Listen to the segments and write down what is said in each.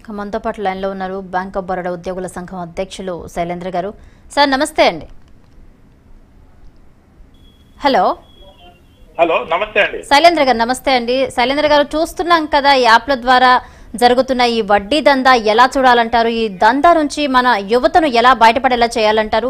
ఇక మనతో పాటు లైన్లో ఉన్నారు బ్యాంక్ ఆఫ్ బరోడా ఉద్యోగుల సంఘం అధ్యక్షులు శైలేంద్ర గారు సార్ నమస్తే అండి హలో హలో నమస్తే అండి శైలేంద్ర గారు నమస్తే అండి శైలేంద్ర గారు చూస్తున్నాం కదా ఈ యాప్ల ద్వారా జరుగుతున్న ఈ వడ్డీ దందా ఎలా చూడాలంటారు ఈ దందా నుంచి మన యువతను ఎలా బయటపడేలా చేయాలంటారు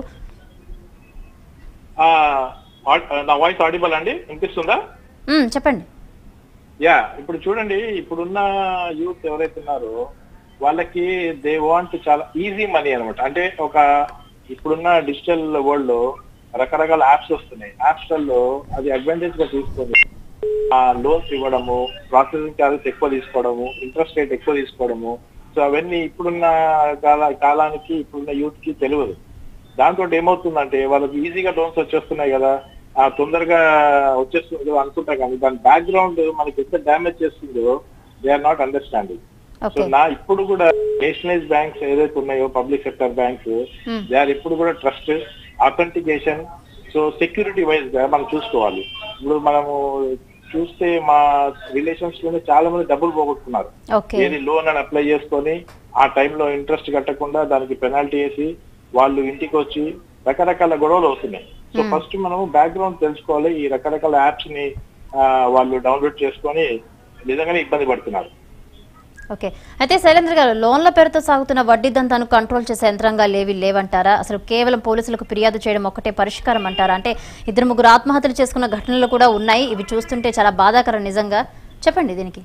ఆ, ఆడ్- నా వాయిస్ ఆడిబుల్ అండి వినిపిస్తుందా ఉమ్, చెప్పండి యా ఇప్పుడు చూడండి ఇప్పుడున్న యూత్ ఎవరైతే ఉన్నారో వాళ్ళకి దే వాంట్ చాలా ఈజీ మనీ అన్నమాట అంటే ఒక ఇప్పుడున్న డిజిటల్ వరల్డ్ లో రకరకాల యాప్స్ వస్తున్నాయి యాప్స్ లో అది అడ్వాంటేజ్ గా తీసుకొని ఆ లోన్స్ ఇవ్వడము ప్రాసెసింగ్ చార్జెస్ ఎక్కువ తీసుకోవడము ఇంట్రెస్ట్ రేట్ ఎక్కువ తీసుకోవడము సో అవన్నీ ఇప్పుడున్న కాల కాలానికి ఇప్పుడున్న యూత్ కి తెలియదు దాంతో ఏమవుతుందంటే వాళ్ళకి ఈజీగా లోన్స్ వచ్చేస్తున్నాయి కదా ఆ తొందరగా వచ్చేస్తుంది కదా అనుకుంటా కానీ దాని బ్యాక్గ్రౌండ్ మనకి ఎంత డ్యామేజ్ చేస్తుందో they are not understanding so okay నా ఇప్పుడు కూడా నేషనలైజ్ బ్యాంక్స్ ఏదైతే ఉన్నాయో public sector banks Hmm. They are ఇప్పుడు కూడా trust authentication so security wise గా మనం చూసుకోవాలి ఇప్పుడు మనము చూస్తే మా రిలేషన్స్ లోనే చాలా మంది డబ్బులు పోగొట్టుకున్నారు ఓకే ఏది లోన్ అని అప్లై చేసుకొని ఆ టైంలో ఇంట్రెస్ట్ కట్టకుండా దానికి పెనాల్టీ వేసి వాళ్ళు ఇంటికి వచ్చి రకరకాల గొడవలు అవుతున్నాయి సో ఫస్ట్ మనం బ్యాక్గ్రౌండ్ తెలుసుకోవాలి ఈ రకరకాల యాప్స్ ని ఆ, వాళ్ళు డౌన్లోడ్ చేసుకొని నిజంగానే ఇబ్బంది పడుతున్నారు ఓకే అయితే శైలేంద్ర గారు లోన్ల పేరుతో సాగుతున్న వడ్డీ దంతాను కంట్రోల్ చేసే యంత్రాంగాలు ఏవి లేవంటారా అసలు కేవలం పోలీసులకు ఫిర్యాదు చేయడం ఒక్కటే పరిష్కారం అంటారా అంటే ఇద్దరు ముగ్గురు ఆత్మహత్యలు చేసుకున్న ఘటనలు కూడా ఉన్నాయి ఇవి చూస్తుంటే చాలా బాధాకరం నిజంగా చెప్పండి దీనికి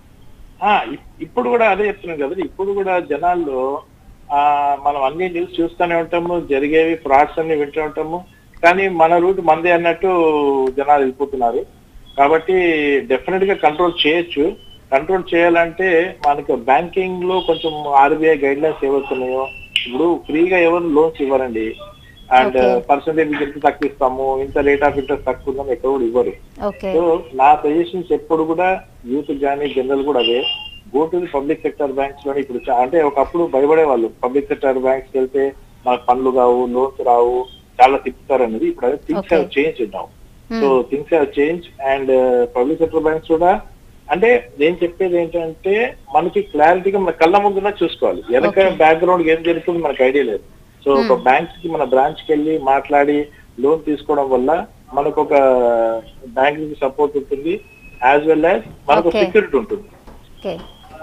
ఆ ఇప్- ఇప్పుడు కూడా అదే చెప్తున్నాం కదా ఇప్పుడు కూడా జనాల్లో ఆ మనం అన్ని న్యూస్ చూస్తూనే ఉంటాము జరిగేవి ఫ్రాడ్స్ అన్ని వింటూ ఉంటాము కానీ మన రూట్ మందే అన్నట్టు జనాలు వెళ్ళిపోతున్నారు కాబట్టి డెఫినెట్ గా కంట్రోల్ చేయొచ్చు కంట్రోల్ చేయాలంటే మనకి బ్యాంకింగ్ లో కొంచెం ఆర్బీఐ గైడ్ లైన్స్ ఏవవుతున్నాయో ఇప్పుడు ఫ్రీగా ఎవరు లోన్స్ ఇవ్వరండి అండ్ Okay. పర్సంటేజ్ ఇంత తక్కువ ఇస్తాము ఇంత రేట్ ఆఫ్ ఇంట్రెస్ట్ తక్కువ ఉందని ఎక్కడ కూడా ఇవ్వరు ఓకే సో నా సజెషన్స్ ఎప్పుడు కూడా యూత్ కానీ జనరల్ కూడా అదే go to the public sector banks లోని ఇప్పుడు చా- అంటే ఒకప్పుడు భయపడే వాళ్ళు పబ్లిక్ సెక్టర్ బ్యాంక్స్ వెళ్తే మనకు పనులు కావు లోన్స్ రావు చాలా తిప్పుతారు అనేది ఇప్పుడు అదే థింగ్స్ Okay. హ్యావ్ చేంజ్ ఇద్దాం so things have change and public sector banks కూడా అంటే నేను చెప్పేది ఏంటంటే మనకి క్లారిటీగా మన కళ్ళ ముందున చూసుకోవాలి వెనక Okay. బ్యాక్గ్రౌండ్ ఏం జరుగుతుంది మనకు ఐడియా లేదు సో ఒక బ్యాంక్స్ కి మన బ్రాంచ్ కి వెళ్ళి మాట్లాడి లోన్ తీసుకోవడం వల్ల మనకు ఒక బ్యాంక్ సపోర్ట్ ఉంటుంది యాజ్ వెల్ యాజ్ మనకు Okay. సెక్యూరిటీ ఉంటుంది ఓకే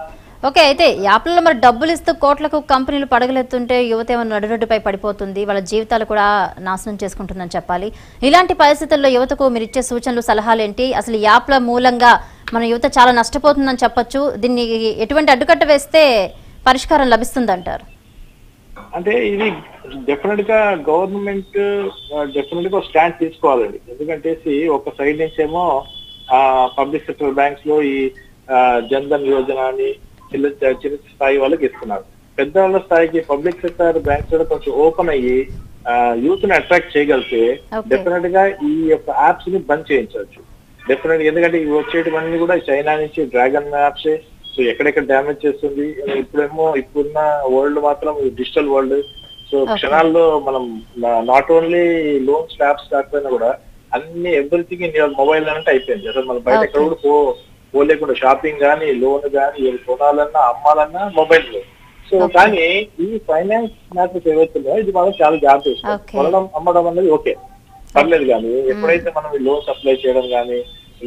ఓకే అయితే యాప్లలో మరి డబ్బులు ఇస్తూ కోట్లకు కంపెనీలు పడగలెత్తుంటే యువత ఏమో నడురొడ్డుపై పడిపోతుంది వాళ్ళ జీవితాలు కూడా నాశనం చేసుకుంటుందని చెప్పాలి ఇలాంటి పరిస్థితుల్లో యువతకు మీరు ఇచ్చే సూచనలు సలహాలు ఏంటి అసలు ఈ యాప్ల మూలంగా మన యువత చాలా నష్టపోతుందని చెప్పొచ్చు దీన్ని ఎటువంటి అడ్డుకట్ట వేస్తే పరిష్కారం లభిస్తుందంటారు అంటే ఇది డెఫినెట్ గా గవర్నమెంట్ డెఫినెట్ గా స్టాండ్ తీసుకోవాలండి ఎందుకంటే see, ఒక సైడ్ నుంచి ఏమో పబ్లిక్ సెక్టర్ బ్యాంక్స్ లో ఈ ఆ, జన్ధన్ యోజన అని చిన్న చిన్న స్థాయి వాళ్ళకి ఇస్తున్నారు పెద్దవాళ్ళ స్థాయికి పబ్లిక్ సెక్టర్ బ్యాంక్స్ కూడా కొంచెం ఓపెన్ అయ్యి యూత్ ని అట్రాక్ట్ చేయగలిగితే Okay. డెఫినెట్ గా ఈ యొక్క యాప్స్ ని బంద్ చేయించవచ్చు డెఫినెట్ ఎందుకంటే ఇవి వచ్చేటివన్నీ కూడా చైనా నుంచి డ్రాగన్ యాప్సే సో ఎక్కడెక్కడ డ్యామేజ్ చేస్తుంది ఇప్పుడేమో ఇప్పుడున్న వరల్డ్ మాత్రం డిజిటల్ వరల్డ్ సో Okay. క్షణాల్లో మనం నాట్ ఓన్లీ లోన్స్ యాప్స్ కాకపోయినా కూడా అన్ని ఎవ్రీథింగ్ ఇన్ యువర్ మొబైల్ అంటే అయిపోయింది అసలు మనం బయట Okay. ఎక్కడ కూడా పో పోలేకుండా షాపింగ్ కానీ లోన్ కానీ ఏది కొనాలన్నా అమ్మాలన్నా మొబైల్ లో సో Okay. కానీ ఈ ఫైనాన్స్ మ్యాటర్స్ ఏవైతున్నాయో ఇది మనం చాలా జాగ్రత్త తీసుకోవాలి. Okay. కొనడం అమ్మడం అనేది ఓకే పర్లేదు కానీ ఎప్పుడైతే మనం ఈ లోన్స్ అప్లై చేయడం కానీ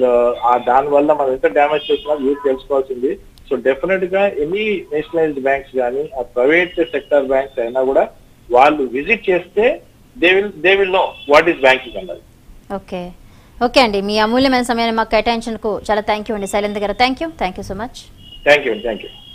ఆ దాని వల్ల మనం ఎంత డ్యామేజ్ చేసినా యూత్ తెలుసుకోవాల్సింది సో డెఫినెట్ గా ఎనీ నేషనలైజ్డ్ బ్యాంక్స్ కానీ ఆ ప్రైవేట్ సెక్టర్ బ్యాంక్స్ అయినా కూడా వాళ్ళు విజిట్ చేస్తే they will they will know what is banking అన్నది ఓకే ఓకే అండి మీ అమూల్యమైన సమయాన్ని మాకు కేటాయించినందుకు చాలా థ్యాంక్ యూ అండి శైలేంద్ర గారు thank you thank you so much thank you thank you